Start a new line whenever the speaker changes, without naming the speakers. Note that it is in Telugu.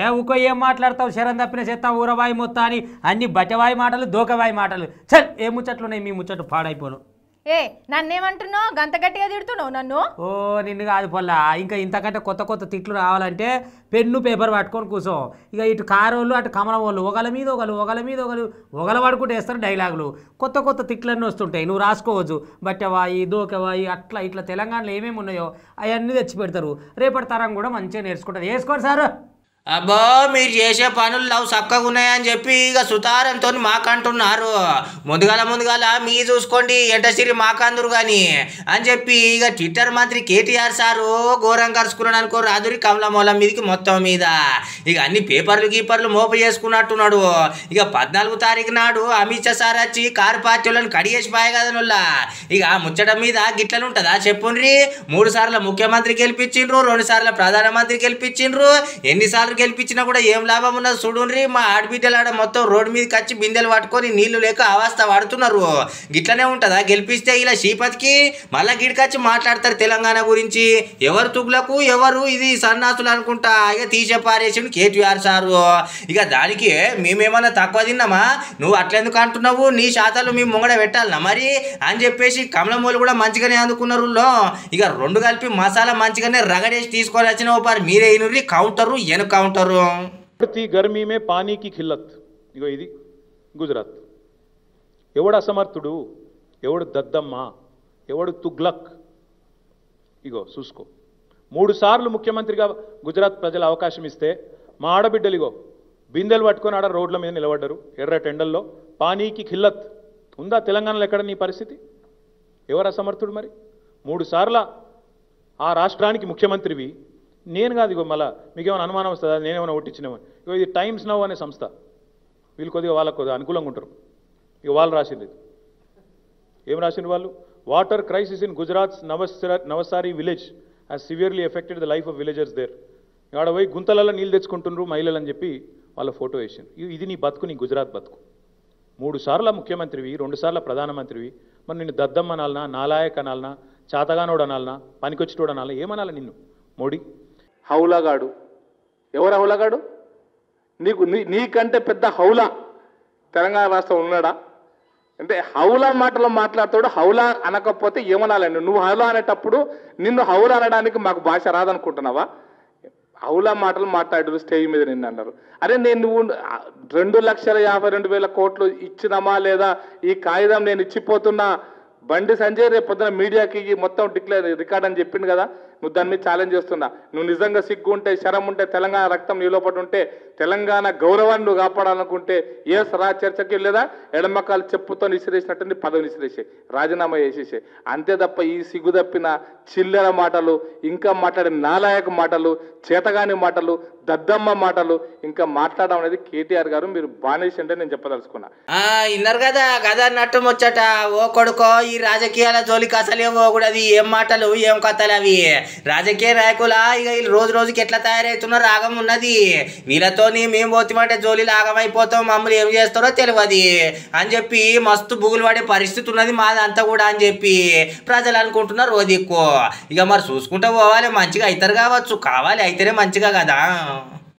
ఊకో ఏం మాట్లాడతావు శరం తప్పిన చెత్త ఊరవాయి మొత్తం అని అన్ని బట్టవాయి మాటలు దోకవాయి మాటలు చల్ ఏ ముచ్చట్లున్నాయి మీ ముచ్చట్లు పాడైపోను
ఏ నన్నేమంటున్నావు గంత గట్టిగా తిడుతున్నావు నన్ను
ఓ నిన్ను కాదు పొల్లా ఇంకా ఇంతకంటే కొత్త కొత్త తిట్లు రావాలంటే పెన్ను పేపర్ పట్టుకొని కూర్చో ఇక ఇటు కారోళ్ళు అటు కమలం వాళ్ళు ఒకళ్ళ మీద ఒకళ్ళు ఒకళ్ళ మీద ఒకళ్ళు ఒకళ్ళ పడుకుంటే వేస్తారు డైలాగులు కొత్త కొత్త తిట్లన్నీ వస్తుంటాయి నువ్వు రాసుకోవచ్చు బట్టవాయి దోకవాయి అట్లా ఇట్లా తెలంగాణలో ఏమేమి ఉన్నాయో అవన్నీ తెచ్చి పెడతారు రేపటి తరం కూడా మంచిగా నేర్చుకుంటారు వేసుకోండి సార్
అబ్బో మీరు చేసే పనులు లవ్ చక్కగా ఉన్నాయని చెప్పి ఇక సుతారంతో మాకంటున్నారు ముందుగాల ముందుగాల మీ చూసుకోండి ఎంటసిరి మాకందురు కానీ అని చెప్పి ఇక ట్విట్టర్ మంత్రి కేటీఆర్ సారు ఘోరం కరుచుకున్నాడు అనుకో రాదురి కమలమూల మీదకి మొత్తం మీద ఇక అన్ని పేపర్లు గీపర్లు మోపు చేసుకున్నట్టున్నాడు ఇక పద్నాలుగు తారీఖు నాడు అమిత్ షా సార్ వచ్చి కారు పార్టీలను కడిగేసి పాయ కదా నుల్లా ఇక ఆ ముచ్చట మీద గిట్లనుంటదా చెప్పుండ్రి మూడు సార్లు ముఖ్యమంత్రి గెలిపించిండ్రు రెండు సార్లు ప్రధానమంత్రి గెలిపించిండ్రు ఎన్నిసార్లు గెలిపించినా కూడా ఏం లాభం ఉన్నది చూడుండ్రి మా ఆడబిడ్డలాడ మొత్తం రోడ్డు మీదకి వచ్చి బిందెలు పట్టుకొని నీళ్లు లేక అవస్థ పడుతున్నారు గిట్లనే ఉంటుందా గెలిపిస్తే ఇలా శ్రీపతికి మళ్ళా గిడికొచ్చి మాట్లాడతారు తెలంగాణ గురించి ఎవరు తుగులకు ఎవరు ఇది సన్నాసులు అనుకుంటా ఇక తీసే పారేసిండు కేటీఆర్ సారు ఇక దానికి మేమేమన్నా తక్కువ తిన్నామా నువ్వు అట్లెందుకు అంటున్నావు నీ శాతాలు మేము ముంగడ పెట్టాలనా మరి అని చెప్పేసి కమలమూలు కూడా మంచిగానే అందుకున్నారు లో ఇక రెండు కలిపి మసాలా మంచిగానే రగడేసి తీసుకొని వచ్చిన పారు మీరే ఇనుర్రి కౌంటరు ఎను కౌంటరు
ప్రతి గర్మీ మే పానీకి ఖిల్లత్ ఇగో ఇది గుజరాత్ ఎవడు అసమర్థుడు ఎవడు దద్దమ్మ ఎవడు తుగ్లక్ ఇగో చూసుకో మూడు సార్లు ముఖ్యమంత్రిగా గుజరాత్ ప్రజలు అవకాశం ఇస్తే మా ఆడబిడ్డలు ఇగో బిందెలు పట్టుకొని ఆడ రోడ్ల మీద నిలబడ్డారు ఎర్ర టెండల్లో పానీకి ఖిల్లత్ ఉందా తెలంగాణలో ఎక్కడ నీ పరిస్థితి ఎవరు అసమర్థుడు మరి మూడు సార్ల ఆ రాష్ట్రానికి ముఖ్యమంత్రివి నేను కాదు ఇగో మళ్ళా మీకు ఏమైనా అనుమానం వస్తుందా నేనేమైనా ఒట్టించినామని ఇగో ఇది టైమ్స్ నవ్ అనే సంస్థ వీళ్ళు కొద్దిగా వాళ్ళకు కొద్దిగా అనుకూలంగా ఉంటారు ఇక వాళ్ళు రాసింది ఇది. ఏం రాసింది వాళ్ళు వాటర్ క్రైసిస్ ఇన్ గుజరాత్ నవసర Navsari village has severely affected the life of villagers there ఆడ పోయి గుంతలలో నీళ్ళు తెచ్చుకుంటున్నారు మహిళలు అని చెప్పి వాళ్ళ ఫోటో వేసింది ఇ- ఇది నీ బతుకు నీ గుజరాత్ బతుకు మూడు సార్ల ముఖ్యమంత్రివి రెండు సార్ల ప్రధానమంత్రివి మరి నిన్ను దద్దమ్మ అనాలనా నాలాయక్ అనాలనా చాతగానోడు అనాలనా పనికొచ్చిటోడు అనాలనా ఏమనాలి నిన్ను మోడీ
హౌలగాడు ఎవరు హౌలగాడు నీకు నీ నీకంటే పెద్ద హౌలా తెలంగాణ రాష్ట్రం ఉన్నాడా అంటే హౌలా మాటలో మాట్లాడతాడు హౌలా అనకపోతే ఏమనాలండి నువ్వు హౌలా అనేటప్పుడు నిన్ను హౌలా అనడానికి మాకు భాష రాదనుకుంటున్నావా హౌలా మాటలు మాట్లాడారు స్టేజ్ మీద నిన్ను అన్నారు అరే నేను నువ్వు ఆ, రెండు లక్షల యాభై రెండు వేల కోట్లు ఇచ్చినామా లేదా ఈ కాగితం నేను ఇచ్చిపోతున్నా బండి సంజయ్ రేపు పొద్దున మీడియాకి ఈ మొత్తం డిక్లేర్ రికార్డ్ అని చెప్పిండు కదా నువ్వు దాని మీద ఛాలెంజ్ చేస్తున్నా నువ్వు నిజంగా సిగ్గు ఉంటే శరం ఉంటే తెలంగాణ రక్తం నీ లోపల ఉంటే తెలంగాణ గౌరవాన్ని నువ్వు కాపాడాలనుకుంటే ఏ రా చర్చకి లేదా ఎడమకాలు చెప్పుతో నిసిరేసినట్టు నీ పదవి నిసిరేసే రాజీనామా చేసేసే అంతే తప్ప ఈ సిగ్గు తప్పిన చిల్లర మాటలు ఇంకా మాట్లాడే నాలాయక మాటలు చేతగాని మాటలు దద్దమ్మ మాటలు ఇంకా మాట్లాడడం అనేది కేటీఆర్ గారు మీరు బానేసి అంటే నేను చెప్పదలుచుకున్నా
ఆ ఇన్నారు కదా కదా అన్నట్టు ముచ్చట ఓ కొడుకో ఈ రాజకీయాల జోలికి అసలే పోకూడదు ఏం మాటలు ఏం కథలు అవి రాజకీయ నాయకుల ఇక వీళ్ళు రోజు రోజుకి ఎట్లా తయారవుతున్నారు రాగం ఉన్నది వీళ్ళతోని మేము పోతామంటే జోలీలు ఆగమైపోతాం మమ్మల్ని ఏం చేస్తారో తెలియదు అని చెప్పి మస్తు బుగులు పడే పరిస్థితి ఉన్నది మాదంతా కూడా అని చెప్పి ప్రజలు అనుకుంటున్నారు రోజు ఎక్కువ ఇక మరి చూసుకుంటూ పోవాలి మంచిగా అవుతారు కావచ్చు కావాలి అయితేనే మంచిగా కదా